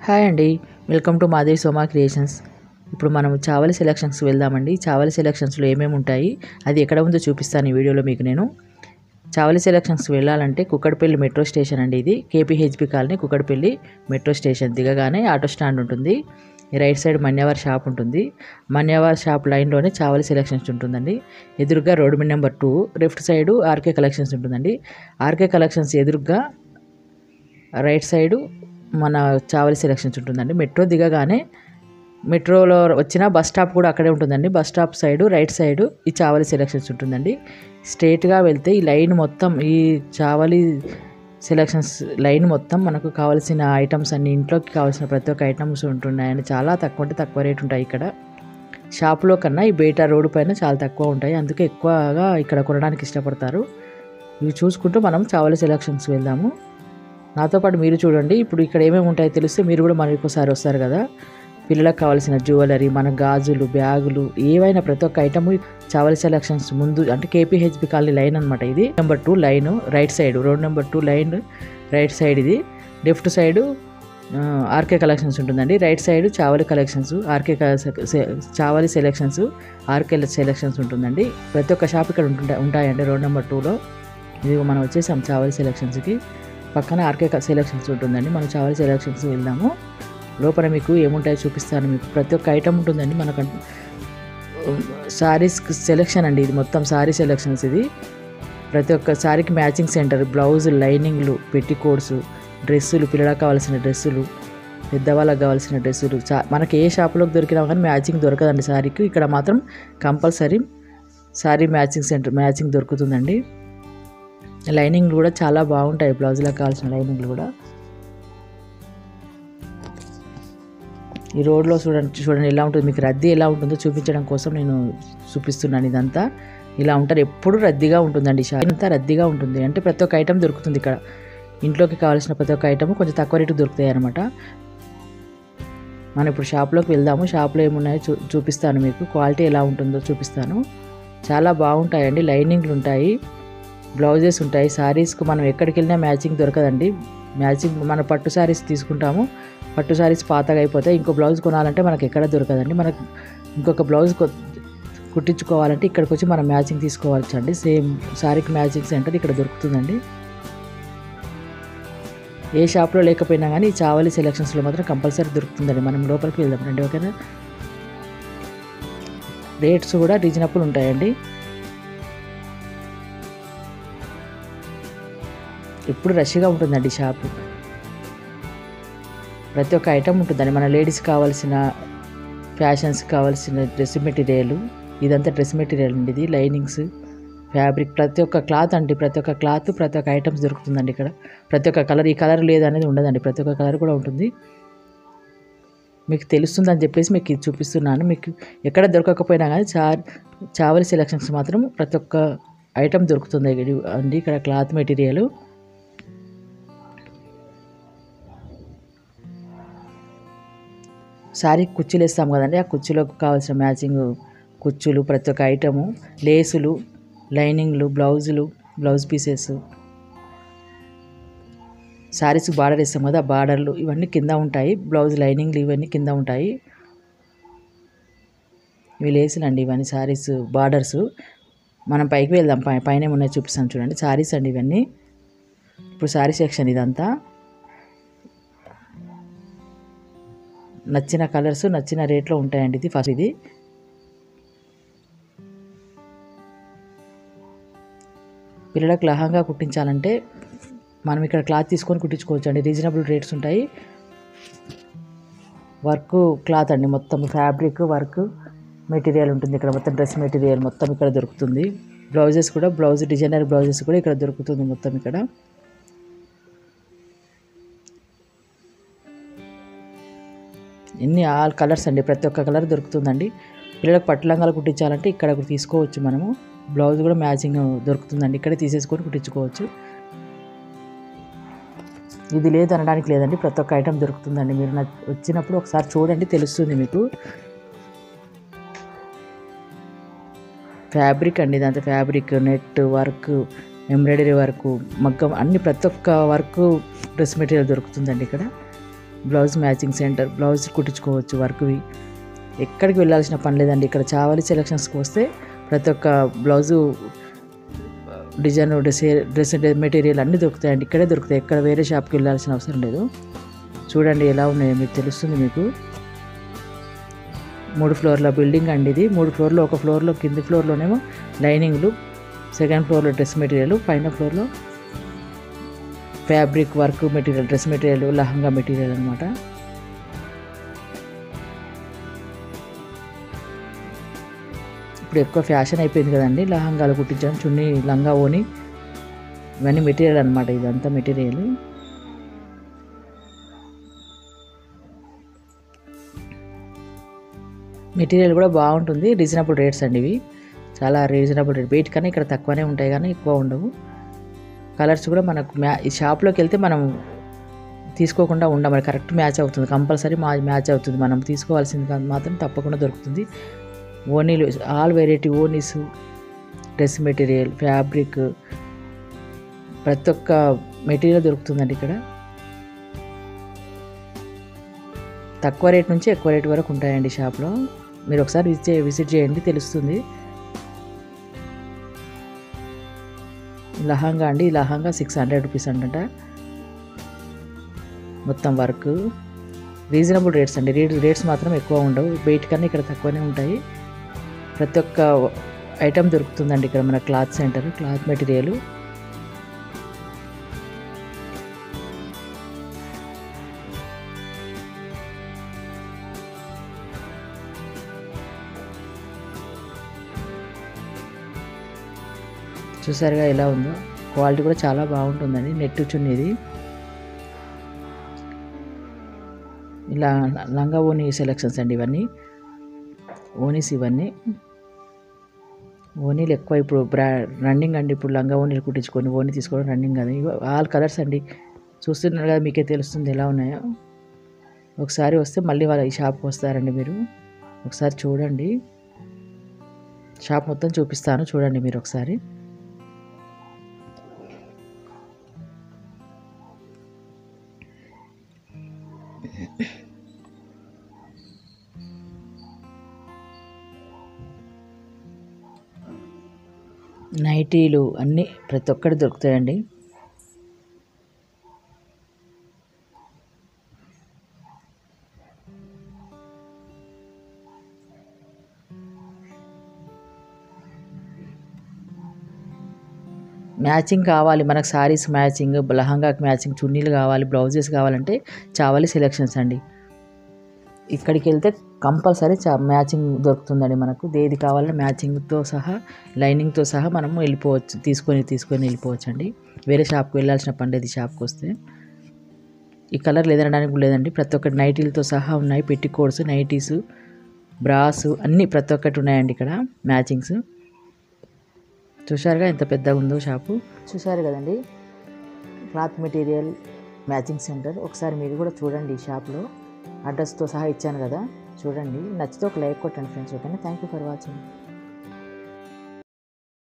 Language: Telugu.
హాయ్ అండి welcome to Madevi Soma creations ఇప్పుడు మనం చావలి సెలక్షన్స్కి వెళ్దామండి చావలి సెలక్షన్స్లో ఏమేమి ఉంటాయి అది ఎక్కడ ఉందో చూపిస్తాను ఈ వీడియోలో మీకు నేను చావలి సెలక్షన్స్కి వెళ్ళాలంటే కుక్కడపల్లి మెట్రో స్టేషన్ అండి ఇది KPHB colony Kukatpally metro station దిగగానే ఆటో స్టాండ్ ఉంటుంది ఈ రైట్ సైడ్ మన్యవార్ షాప్ ఉంటుంది మన్యవార్ షాప్ లైన్లోనే చావలి సెలక్షన్స్ ఉంటుందండి ఎదురుగా రోడ్ మీ number two left side RK collections ఉంటుందండి ఆర్కే కలెక్షన్స్ ఎదురుగా రైట్ సైడు మన చావలి సెలక్షన్స్ ఉంటుందండి మెట్రో దిగగానే మెట్రోలో వచ్చిన బస్ స్టాప్ కూడా అక్కడే ఉంటుందండి bus stop side right side ఈ చావలి సెలక్షన్స్ ఉంటుందండి స్ట్రేట్గా వెళ్తే ఈ లైన్ మొత్తం ఈ చావలి సెలక్షన్స్ లైన్ మొత్తం మనకు కావాల్సిన ఐటమ్స్ అన్ని ఇంట్లోకి కావాల్సిన ప్రతి ఒక్క ఐటమ్స్ ఉంటున్నాయండి చాలా తక్కువ అంటే తక్కువ రేట్ ఉంటాయి ఇక్కడ షాపులో కన్నా ఈ బయట రోడ్డు పైన చాలా తక్కువ ఉంటాయి అందుకే ఎక్కువగా ఇక్కడ కొనడానికి ఇష్టపడతారు ఇవి చూసుకుంటూ మనం చావలి సెలక్షన్స్ వెళ్దాము నాతో పాటు మీరు చూడండి ఇప్పుడు ఇక్కడ ఏమేమి ఉంటాయో తెలిస్తే మీరు కూడా మనకి ఒకసారి వస్తారు కదా పిల్లలకు కావాల్సిన జ్యువెలరీ మన గాజులు బ్యాగులు ఏవైనా ప్రతి ఒక్క ఐటమ్ చావలి సెలక్షన్స్ ముందు అంటే కేపీహెచ్బి కాలనీ లైన్ అనమాట ఇది number two line right side road number two line right side ఇది లెఫ్ట్ సైడ్ ఆర్కే కలెక్షన్స్ ఉంటుందండి right side Chavali collections RK Chavali selections RK selections ఉంటుందండి ప్రతి ఒక్క షాప్ ఇక్కడ ఉంటుంటాయి ఉంటాయండి రోడ్ నెంబర్ టూలో ఇది మనం వచ్చేసాం చావలి సెలెక్షన్స్కి పక్కన ఆర్కే సెలెక్షన్స్ ఉంటుందండి మనం చావలి సెలెక్షన్స్ వెళ్దాము లోపల మీకు ఏముంటాయో చూపిస్తాను మీకు ప్రతి ఒక్క ఐటమ్ ఉంటుందండి మనకు సారీస్ సెలెక్షన్ అండి ఇది మొత్తం సారీ సెలెక్షన్స్ ఇది ప్రతి ఒక్క సారీకి మ్యాచింగ్ సెంటర్ బ్లౌజ్ లైనింగ్లు పెట్టి కోడ్స్ డ్రెస్సులు పిల్లలకు కావాల్సిన డ్రెస్సులు పెద్దవాళ్ళకి కావాల్సిన డ్రెస్సులు చా మనకి ఏ షాప్లోకి దొరికినా కానీ మ్యాచింగ్ దొరకదండి సారీకి ఇక్కడ మాత్రం compulsory sari matching centre matching దొరుకుతుందండి లైనింగ్లు కూడా చాలా బాగుంటాయి బ్లౌజ్లకు కావాల్సిన లైనింగ్లు కూడా ఈ రోడ్లో చూడండి చూడండి ఎలా ఉంటుంది మీకు రద్దీ ఎలా ఉంటుందో చూపించడం కోసం నేను చూపిస్తున్నాను ఇదంతా ఇలా ఉంటారు ఎప్పుడు రద్దీగా ఉంటుందండి షాప్ అంతా రద్దీగా ఉంటుంది అంటే ప్రతి ఒక్క ఐటమ్ దొరుకుతుంది ఇక్కడ ఇంట్లోకి కావాల్సిన ప్రతి ఒక్క ఐటమ్ కొంచెం తక్కువ రేటు దొరుకుతాయి అనమాట మనం ఇప్పుడు షాప్లోకి వెళ్దాము షాప్లో ఏమున్నాయో చూ చూపిస్తాను మీకు క్వాలిటీ ఎలా ఉంటుందో చూపిస్తాను చాలా బాగుంటాయండి లైనింగ్లు ఉంటాయి బ్లౌజెస్ ఉంటాయి శారీస్కు మనం ఎక్కడికి వెళ్ళినా మ్యాచింగ్ దొరకదండి మ్యాచింగ్ మన పట్టు శారీస్ తీసుకుంటాము పట్టు శారీస్ పాతగా అయిపోతాయి ఇంకో బ్లౌజ్ కొనాలంటే మనకి ఎక్కడ దొరకదండి మనకు ఇంకొక బ్లౌజ్ కుట్టించుకోవాలంటే ఇక్కడికి వచ్చి మనం మ్యాచింగ్ తీసుకోవచ్చు అండి సేమ్ శారీకి మ్యాచింగ్ సెంటర్ ఇక్కడ దొరుకుతుందండి ఏ షాప్లో లేకపోయినా కానీ ఈ చావలి సెలెక్షన్స్లో మాత్రం కంపల్సరీ దొరుకుతుందండి మనం లోపలికి వెళ్దాం రండి ఓకేనా రేట్స్ కూడా రీజనబుల్ ఉంటాయండి ఎప్పుడు రష్గా ఉంటుందండి షాపు ప్రతి ఒక్క ఐటమ్ ఉంటుందండి మన లేడీస్ కావాల్సిన ఫ్యాషన్స్ కావాల్సిన డ్రెస్ మెటీరియల్ ఇదంతా డ్రెస్ మెటీరియల్ అండి ఇది లైనింగ్స్ ఫ్యాబ్రిక్ ప్రతి ఒక్క క్లాత్ అండి ప్రతి ఒక్క క్లాత్ ప్రతి ఒక్క ఐటమ్స్ దొరుకుతుందండి ఇక్కడ ప్రతి ఒక్క కలర్ ఈ కలర్ లేదనేది ఉండదండి ప్రతి ఒక్క కలర్ కూడా ఉంటుంది మీకు తెలుస్తుందని చెప్పేసి మీకు ఇది చూపిస్తున్నాను మీకు ఎక్కడ దొరకకపోయినా కానీ చా చావలి సెలక్షన్స్ మాత్రం ప్రతి ఒక్క ఐటమ్ దొరుకుతుంది అండి ఇక్కడ క్లాత్ మెటీరియల్ శారీ కుర్చీలు వేస్తాం కదండి ఆ కుర్చీలోకి కావాల్సిన మ్యాచింగ్ కుర్చీలు ప్రతి ఒక్క ఐటము లేసులు లైనింగ్లు బ్లౌజులు బ్లౌజ్ పీసెస్ శారీస్ బార్డర్ వేస్తాం కదా ఆ బార్డర్లు ఇవన్నీ కింద ఉంటాయి బ్లౌజ్ లైనింగ్లు ఇవన్నీ కింద ఉంటాయి ఇవి లేసులు అండి ఇవన్నీ శారీస్ బార్డర్స్ మనం పైకి వెళ్దాం పై పైన ఏమున్నాయి చూపిస్తాను చూడండి శారీస్ అండి ఇవన్నీ ఇప్పుడు శారీ సెక్షన్ ఇదంతా నచ్చిన కలర్స్ నచ్చిన రేట్లో ఉంటాయండి ఇది ఫస్ట్ ఇది పిల్లలకు లహంగా కుట్టించాలంటే మనం ఇక్కడ క్లాత్ తీసుకొని కుట్టించుకోవచ్చు అండి రీజనబుల్ రేట్స్ ఉంటాయి వర్క్ క్లాత్ అండి మొత్తం ఫ్యాబ్రిక్ వర్క్ మెటీరియల్ ఉంటుంది ఇక్కడ మొత్తం డ్రెస్ మెటీరియల్ మొత్తం ఇక్కడ దొరుకుతుంది బ్లౌజెస్ కూడా బ్లౌజ్ డిజైనర్ బ్లౌజెస్ కూడా ఇక్కడ దొరుకుతుంది మొత్తం ఇక్కడ ఎన్ని ఆల్ కలర్స్ అండి ప్రతి ఒక్క కలర్ దొరుకుతుందండి పిల్లలకు పట్టు లంగాలు కుట్టించాలంటే ఇక్కడ తీసుకోవచ్చు మనము బ్లౌజ్ కూడా మ్యాచింగ్ దొరుకుతుందండి ఇక్కడే తీసేసుకొని కుట్టించుకోవచ్చు ఇది లేదు అనడానికి లేదండి ప్రతి ఒక్క ఐటెం దొరుకుతుందండి మీరు వచ్చినప్పుడు ఒకసారి చూడండి తెలుస్తుంది మీకు ఫ్యాబ్రిక్ అండి ఇదంతా fabric net work embroidery work మగ్గం అన్ని ప్రతి ఒక్క వర్క్ డ్రెస్ మెటీరియల్ దొరుకుతుందండి ఇక్కడ బ్లౌజ్ మ్యాచింగ్ సెంటర్ బ్లౌజ్ కుట్టించుకోవచ్చు వర్క్వి ఎక్కడికి వెళ్ళాల్సిన పని లేదండి ఇక్కడ చావలి సెలక్షన్స్కి వస్తే ప్రతి ఒక్క blouse design dress dress material అన్నీ దొరుకుతాయండి ఇక్కడే దొరుకుతాయి ఎక్కడ వేరే షాప్కి వెళ్ళాల్సిన అవసరం లేదు చూడండి ఎలా ఉన్నాయో మీకు తెలుస్తుంది మీకు మూడు ఫ్లోర్ల బిల్డింగ్ అండి ఇది మూడు ఫ్లోర్లో ఒక ఫ్లోర్లో కింది ఫ్లోర్లోనేమో లైనింగ్లు సెకండ్ ఫ్లోర్లో డ్రెస్ మెటీరియల్ పైన ఫ్లోర్లో fabric work material dress material lehenga material అనమాట ఇప్పుడు ఎక్కువ ఫ్యాషన్ అయిపోయింది కదండి లహంగాలు కుట్టించడం చున్నీ లంగా ఓని ఇవన్నీ మెటీరియల్ అనమాట ఇదంతా మెటీరియల్ మెటీరియల్ కూడా బాగుంటుంది రీజనబుల్ రేట్స్ అండి ఇవి చాలా రీజనబుల్ రేట్ వెయిట్ కన్నా ఇక్కడ తక్కువనే ఉంటాయి కానీ ఎక్కువ ఉండవు కలర్స్ కూడా మనకు మ్యా ఈ షాప్లోకి వెళ్తే మనం తీసుకోకుండా ఉండం మరి కరెక్ట్ మ్యాచ్ అవుతుంది కంపల్సరీ మా మ్యాచ్ అవుతుంది మనం తీసుకోవాల్సింది కాదు మాత్రం తప్పకుండా దొరుకుతుంది ఓనీలు ఆల్ వెరైటీ ఓనీస్ డ్రెస్ మెటీరియల్ ఫ్యాబ్రిక్ ప్రతి ఒక్క మెటీరియల్ దొరుకుతుందండి ఇక్కడ తక్కువ రేట్ నుంచి ఎక్కువ రేట్ వరకు ఉంటాయండి షాప్లో మీరు ఒకసారి విజిట్ చే- విజిట్ చేయండి తెలుస్తుంది లహంగా అండి ఈ లహంగా సిక్స్ హండ్రెడ్ రూపీస్ అంట మొత్తం వర్క్ రీజనబుల్ రేట్స్ అండి రేట్ రేట్స్ మాత్రం ఎక్కువ ఉండవు బయట కన్నా ఇక్కడ తక్కువనే ఉంటాయి ప్రతి ఒక్క ఐటమ్ దొరుకుతుందండి ఇక్కడ మన క్లాత్ సెంటర్ క్లాత్ మెటీరియల్ చూసారుగా ఎలా ఉందో క్వాలిటీ కూడా చాలా బాగుంటుందండి నెట్ చున్నీది ఇలా లంగా ఓనీ సెలెక్షన్స్ అండి ఇవన్నీ ఓనీస్ ఇవన్నీ ఓనీలు ఎక్కువ ఇప్పుడు బ్రా రన్నింగ్ అండి ఇప్పుడు లంగా ఓనీలు కుట్టించుకొని ఓనీ తీసుకోవడం రన్నింగ్ కదా ఇవి ఆల్ కలర్స్ అండి చూస్తున్నారు కదా మీకే తెలుస్తుంది ఎలా ఉన్నాయో ఒకసారి వస్తే మళ్ళీ వాళ్ళ ఈ షాప్కి వస్తారండి మీరు ఒకసారి చూడండి షాప్ మొత్తం చూపిస్తాను చూడండి మీరు ఒకసారి నైటీలు అన్నీ ప్రతి ఒక్కటి దొరుకుతాయండి మ్యాచింగ్ కావాలి మనకు సారీస్ మ్యాచింగ్ లహంగాకి మ్యాచింగ్ చున్నీలు కావాలి బ్లౌజెస్ కావాలంటే చావాలి సెలెక్షన్స్ అండి ఇక్కడికి వెళ్తే కంపల్సరీ చా మ్యాచింగ్ దొరుకుతుందండి మనకు ఏది కావాలన్నా మ్యాచింగ్తో సహా లైనింగ్తో సహా మనము వెళ్ళిపోవచ్చు తీసుకొని తీసుకొని వెళ్ళిపోవచ్చు అండి వేరే షాప్కి వెళ్ళాల్సిన పని లేదు ఈ షాప్కి వస్తే ఈ కలర్ లేదనడానికి లేదండి ప్రతి ఒక్కటి నైటీలతో సహా ఉన్నాయి పెట్టి కోడ్స్ నైటీస్ బ్రాస్ అన్నీ ప్రతి ఒక్కటి ఉన్నాయండి ఇక్కడ మ్యాచింగ్స్ చూశారుగా ఎంత పెద్దగా ఉందో షాపు చూశారు కదండి క్లాత్ మెటీరియల్ మ్యాచింగ్ సెంటర్ ఒకసారి మీరు కూడా చూడండి ఈ షాప్లో అడ్రస్తో సహా ఇచ్చాను కదా చూడండి నచ్చితే ఒక లైక్ కొట్టండి ఫ్రెండ్స్ ఓకేనా థ్యాంక్ యూ ఫర్ వాచింగ్